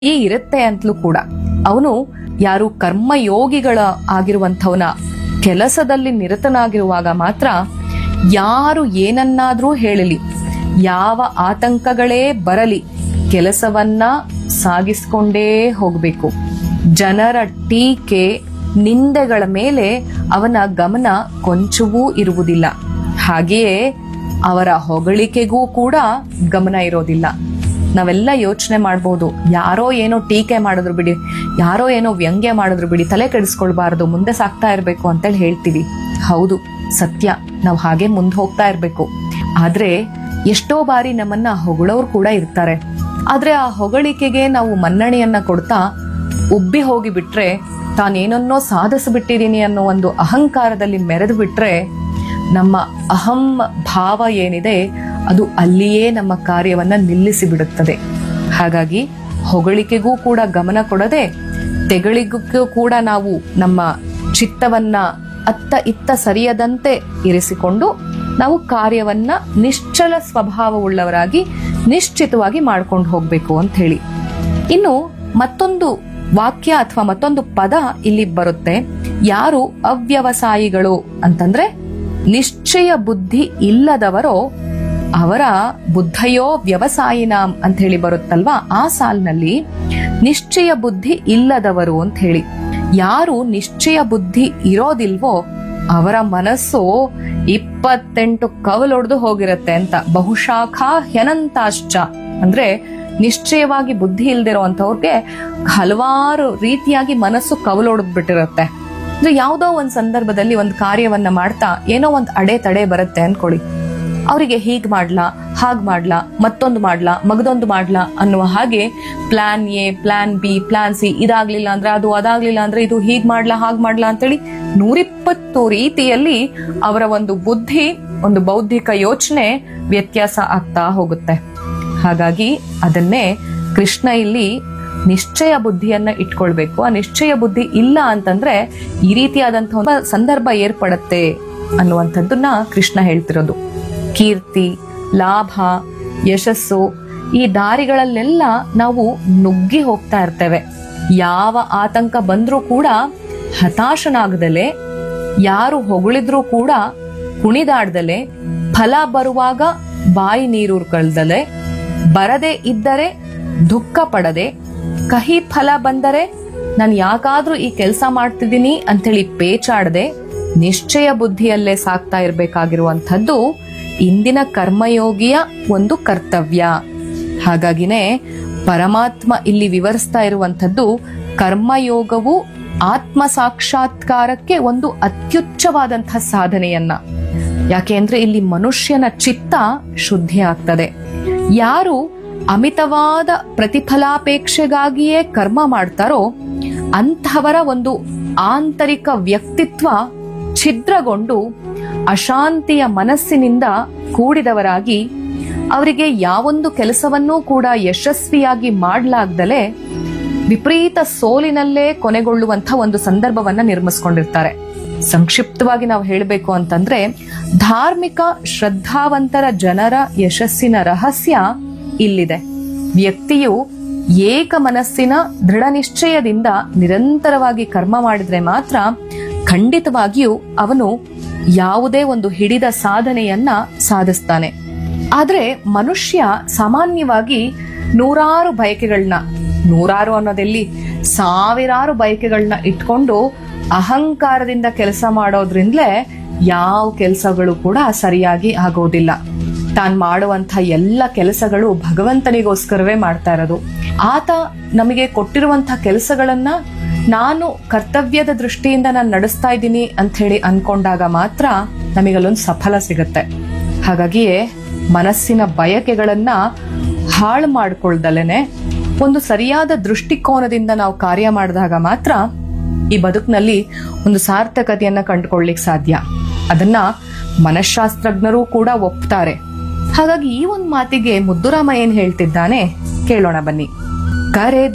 ಈ ಇರುತ್ತೆ ಅಂತಲೂ ಕೂಡ ಅವನು ಯಾರು ಕರ್ಮಯೋಗಿಗಳ ಆಗಿರುವಂಥವನ ಕೆಲಸದಲ್ಲಿ ನಿರತನಾಗಿರುವಾಗ ಮಾತ್ರ ಯಾರು ಏನನ್ನಾದ್ರೂ ಹೇಳಲಿ ಯಾವ ಆತಂಕಗಳೇ ಬರಲಿ ಕೆಲಸವನ್ನ ಸಾಗಿಸ್ಕೊಂಡೇ ಹೋಗ್ಬೇಕು ಜನರ ಟೀಕೆ ನಿಂದೆಗಳ ಮೇಲೆ ಅವನ ಗಮನ ಕೊಂಚವೂ ಇರುವುದಿಲ್ಲ ಹಾಗೆಯೇ ಅವರ ಹೊಗಳಿಕೆಗೂ ಕೂಡ ಗಮನ ಇರೋದಿಲ್ಲ ನಾವೆಲ್ಲ ಯೋಚನೆ ಮಾಡ್ಬೋದು ಯಾರೋ ಏನೋ ಟೀಕೆ ಮಾಡಿದ್ರು ಬಿಡಿ ಯಾರೋ ಏನೋ ವ್ಯಂಗ್ಯ ಮಾಡಿದ್ರು ಬಿಡಿ ತಲೆ ಕೆಡಿಸ್ಕೊಳ್ಬಾರ್ದು ಮುಂದೆ ಸಾಕ್ತಾ ಇರ್ಬೇಕು ಅಂತೇಳಿ ಹೇಳ್ತೀವಿ ಹೌದು ಸತ್ಯ ನಾವು ಹಾಗೆ ಮುಂದೆ ಹೋಗ್ತಾ ಇರ್ಬೇಕು ಆದ್ರೆ ಎಷ್ಟೋ ಬಾರಿ ನಮ್ಮನ್ನ ಹೊಗಳೋರು ಕೂಡ ಇರ್ತಾರೆ ಆದ್ರೆ ಆ ಹೊಗಳಿಕೆಗೆ ನಾವು ಮನ್ನಣೆಯನ್ನ ಕೊಡ್ತಾ ಉಬ್ಬಿ ಹೋಗಿ ಬಿಟ್ರೆ ತಾನೇನನ್ನೋ ಸಾಧಿಸಿಬಿಟ್ಟಿದೀನಿ ಅನ್ನೋ ಒಂದು ಅಹಂಕಾರದಲ್ಲಿ ಮೆರೆದು ಬಿಟ್ರೆ ನಮ್ಮ ಅಹಂ ಭಾವ ಏನಿದೆ ಅದು ಅಲ್ಲಿಯೇ ನಮ್ಮ ಕಾರ್ಯವನ್ನ ನಿಲ್ಲಿಸಿ ಬಿಡುತ್ತದೆ ಹಾಗಾಗಿ ಹೊಗಳಿಕೆಗೂ ಕೂಡ ಗಮನ ಕೊಡದೆ ತೆಗಳಿಗೂ ಕೂಡ ನಾವು ನಮ್ಮ ಚಿತ್ತವನ್ನ ಅತ್ತ ಇತ್ತ ಸರಿಯದಂತೆ ಇರಿಸಿಕೊಂಡು ನಾವು ಕಾರ್ಯವನ್ನ ನಿಶ್ಚಲ ಸ್ವಭಾವವುಳ್ಳವರಾಗಿ ನಿಶ್ಚಿತವಾಗಿ ಮಾಡ್ಕೊಂಡು ಹೋಗ್ಬೇಕು ಅಂತ ಹೇಳಿ ಇನ್ನು ಮತ್ತೊಂದು ವಾಕ್ಯ ಅಥವಾ ಮತ್ತೊಂದು ಪದ ಇಲ್ಲಿ ಬರುತ್ತೆ ಯಾರು ಅವ್ಯವಸಾಯಿಗಳು ಅಂತಂದ್ರೆ ನಿಶ್ಚಯ ಬುದ್ಧಿ ಇಲ್ಲದವರೋ ಅವರ ಬುದ್ಧಯೋ ವ್ಯವಸಾಯಿನಾಂ ಅಂತ ಹೇಳಿ ಬರುತ್ತಲ್ವಾ ಆ ಸಾಲಿನಲ್ಲಿ ನಿಶ್ಚಯ ಬುದ್ಧಿ ಇಲ್ಲದವರು ಅಂತ ಹೇಳಿ ಯಾರು ನಿಶ್ಚಯ ಬುದ್ಧಿ ಇರೋದಿಲ್ವೋ ಅವರ ಮನಸ್ಸು ಇಪ್ಪತ್ತೆಂಟು ಕವಲೊಡೆದು ಹೋಗಿರತ್ತೆ ಅಂತ ಬಹುಶಾಖಾ ಹ್ಯನಂತಾಶ್ಚ ಅಂದ್ರೆ ನಿಶ್ಚಯವಾಗಿ ಬುದ್ಧಿ ಇಲ್ದಿರೋಂಥವ್ರಿಗೆ ಹಲವಾರು ರೀತಿಯಾಗಿ ಮನಸ್ಸು ಕವಲೊಡೆದ್ ಬಿಟ್ಟಿರುತ್ತೆ ಅಂದ್ರೆ ಯಾವುದೋ ಒಂದ್ ಸಂದರ್ಭದಲ್ಲಿ ಒಂದು ಕಾರ್ಯವನ್ನ ಮಾಡ್ತಾ ಏನೋ ಒಂದ್ ಅಡೆ ತಡೆ ಬರುತ್ತೆ ಅನ್ಕೊಳ್ಳಿ ಅವರಿಗೆ ಹೀಗ್ ಮಾಡ್ಲಾ ಹಾಗ್ ಮಾಡ್ಲಾ ಮತ್ತೊಂದು ಮಾಡ್ಲಾ ಮಗದೊಂದು ಮಾಡ್ಲಾ ಅನ್ನುವ ಹಾಗೆ plan A plan B plan C ಇದಾಗ್ಲಿಲ್ಲ ಅಂದ್ರೆ ಅದು ಅದಾಗ್ಲಿಲ್ಲ ಅಂದ್ರೆ ಇದು ಹೀಗ್ ಮಾಡ್ಲಾ ಹಾಗ್ ಮಾಡ್ಲಾ ಅಂತೇಳಿ ನೂರಿಪ್ಪತ್ತು ರೀತಿಯಲ್ಲಿ ಅವರ ಒಂದು ಬುದ್ಧಿ ಒಂದು ಬೌದ್ಧಿಕ ಯೋಚನೆ ವ್ಯತ್ಯಾಸ ಆಗ್ತಾ ಹೋಗುತ್ತೆ ಹಾಗಾಗಿ ಅದನ್ನೇ ಕೃಷ್ಣ ಇಲ್ಲಿ ನಿಶ್ಚಯ ಬುದ್ಧಿಯನ್ನ ಇಟ್ಕೊಳ್ಬೇಕು ಆ ನಿಶ್ಚಯ ಬುದ್ಧಿ ಇಲ್ಲ ಅಂತಂದ್ರೆ ಈ ರೀತಿಯಾದಂತಹ ಒಂದು ಸಂದರ್ಭ ಏರ್ಪಡತ್ತೆ ಅನ್ನುವಂಥದ್ದನ್ನ ಕೃಷ್ಣ ಹೇಳ್ತಿರೋದು ಕೀರ್ತಿ ಲಾಭ ಯಶಸ್ಸು ಈ ದಾರಿಗಳಲ್ಲೆಲ್ಲ ನಾವು ನುಗ್ಗಿ ಹೋಗ್ತಾ ಇರ್ತೇವೆ ಯಾವ ಆತಂಕ ಬಂದ್ರೂ ಕೂಡ ಹತಾಶನಾಗದಲೆ ಯಾರು ಹೊಗಳಿದ್ರೂ ಕೂಡ ಕುಣಿದಾಡ್ದಲೆ ಫಲ ಬರುವಾಗ ಬಾಯಿ ನೀರೂರ್ಕೊಳ್ದಲೆ ಬರದೇ ಇದ್ದರೆ ದುಃಖ ಪಡದೆ ಕಹಿ ಫಲ ಬಂದರೆ ನಾನು ಯಾಕಾದ್ರೂ ಈ ಕೆಲಸ ಮಾಡ್ತಿದ್ದೀನಿ ಅಂತೇಳಿ ಪೇಚಾಡದೆ ನಿಶ್ಚಯ ಬುದ್ಧಿಯಲ್ಲೇ ಸಾಕ್ತಾ ಇರ್ಬೇಕಾಗಿರುವಂಥದ್ದು ಇಂದಿನ ಕರ್ಮಯೋಗಿಯ ಒಂದು ಕರ್ತವ್ಯ ಹಾಗಾಗಿನೇ ಪರಮಾತ್ಮ ಇಲ್ಲಿ ವಿವರಿಸ್ತಾ ಇರುವಂಥದ್ದು ಕರ್ಮಯೋಗವು ಆತ್ಮ ಸಾಕ್ಷಾತ್ಕಾರಕ್ಕೆ ಒಂದು ಅತ್ಯುಚ್ಚವಾದಂತಹ ಸಾಧನೆಯನ್ನ ಯಾಕೆ ಅಂದ್ರೆ ಇಲ್ಲಿ ಮನುಷ್ಯನ ಚಿತ್ತ ಶುದ್ಧಿ ಆಗ್ತದೆ ಯಾರು ಅಮಿತವಾದ ಪ್ರತಿಫಲಾಪೇಕ್ಷೆಗಾಗಿಯೇ ಕರ್ಮ ಮಾಡ್ತಾರೋ ಅಂತಹವರ ಒಂದು ಆಂತರಿಕ ವ್ಯಕ್ತಿತ್ವ ಛಿದ್ರಗೊಂಡು ಅಶಾಂತಿಯ ಮನಸ್ಸಿನಿಂದ ಕೂಡಿದವರಾಗಿ ಅವರಿಗೆ ಯಾವೊಂದು ಕೆಲಸವನ್ನೂ ಕೂಡ ಯಶಸ್ವಿಯಾಗಿ ಮಾಡಲಾಗ್ದಲೆ ವಿಪರೀತ ಸೋಲಿನಲ್ಲೇ ಕೊನೆಗೊಳ್ಳುವಂತ ಒಂದು ಸಂದರ್ಭವನ್ನ ನಿರ್ಮಿಸ್ಕೊಂಡಿರ್ತಾರೆ ಸಂಕ್ಷಿಪ್ತವಾಗಿ ನಾವು ಹೇಳಬೇಕು ಅಂತಂದ್ರೆ ಧಾರ್ಮಿಕ ಶ್ರದ್ಧಾವಂತರ ಜನರ ಯಶಸ್ಸಿನ ರಹಸ್ಯ ಇಲ್ಲಿದೆ ವ್ಯಕ್ತಿಯು ಏಕ ಮನಸ್ಸಿನ ದೃಢ ನಿಶ್ಚಯದಿಂದ ನಿರಂತರವಾಗಿ ಕರ್ಮ ಮಾಡಿದ್ರೆ ಮಾತ್ರ ಖಂಡಿತವಾಗಿಯೂ ಅವನು ಯಾವುದೇ ಒಂದು ಹಿಡಿದ ಸಾಧನೆಯನ್ನ ಸಾಧಿಸ್ತಾನೆ ಆದ್ರೆ ಮನುಷ್ಯ ಸಾಮಾನ್ಯವಾಗಿ ನೂರಾರು ಬಯಕೆಗಳನ್ನ ನೂರಾರು ಅನ್ನೋದೆಲ್ಲಿ ಸಾವಿರಾರು ಬಯಕೆಗಳನ್ನ ಇಟ್ಕೊಂಡು ಅಹಂಕಾರದಿಂದ ಕೆಲಸ ಮಾಡೋದ್ರಿಂದಲೇ ಯಾವ ಕೆಲಸಗಳು ಕೂಡ ಸರಿಯಾಗಿ ಆಗೋದಿಲ್ಲ ತಾನ್ ಮಾಡುವಂತ ಎಲ್ಲ ಕೆಲಸಗಳು ಭಗವಂತನಿಗೋಸ್ಕರವೇ ಮಾಡ್ತಾ ಇರೋದು ಆತ ನಮಗೆ ಕೊಟ್ಟಿರುವಂತಹ ಕೆಲಸಗಳನ್ನ ನಾನು ಕರ್ತವ್ಯದ ದೃಷ್ಟಿಯಿಂದ ನಾನು ನಡೆಸ್ತಾ ಇದ್ದೀನಿ ಅಂತ ಹೇಳಿ ಅನ್ಕೊಂಡಾಗ ಮಾತ್ರ ನಮಗಲ್ಲೊಂದು ಸಫಲ ಸಿಗುತ್ತೆ ಹಾಗಾಗಿಯೇ ಮನಸ್ಸಿನ ಬಯಕೆಗಳನ್ನ ಹಾಳು ಮಾಡ್ಕೊಳ್ದಲೇನೆ ಒಂದು ಸರಿಯಾದ ದೃಷ್ಟಿಕೋನದಿಂದ ನಾವು ಕಾರ್ಯ ಮಾಡಿದಾಗ ಮಾತ್ರ ಈ ಬದುಕಿನಲ್ಲಿ ಒಂದು ಸಾರ್ಥಕತೆಯನ್ನ ಕಂಡುಕೊಳ್ಳಿಕ್ ಸಾಧ್ಯ ಅದನ್ನ ಮನಃಶಾಸ್ತ್ರಜ್ಞರು ಕೂಡ ಒಪ್ತಾರೆ ಹಾಗಾಗಿ ಈ ಒಂದು ಮಾತಿಗೆ ಮುದ್ದುರಾಮ ಏನ್ ಹೇಳ್ತಿದ್ದಾನೆ ಕೇಳೋಣ ಬನ್ನಿ ಕರೆದು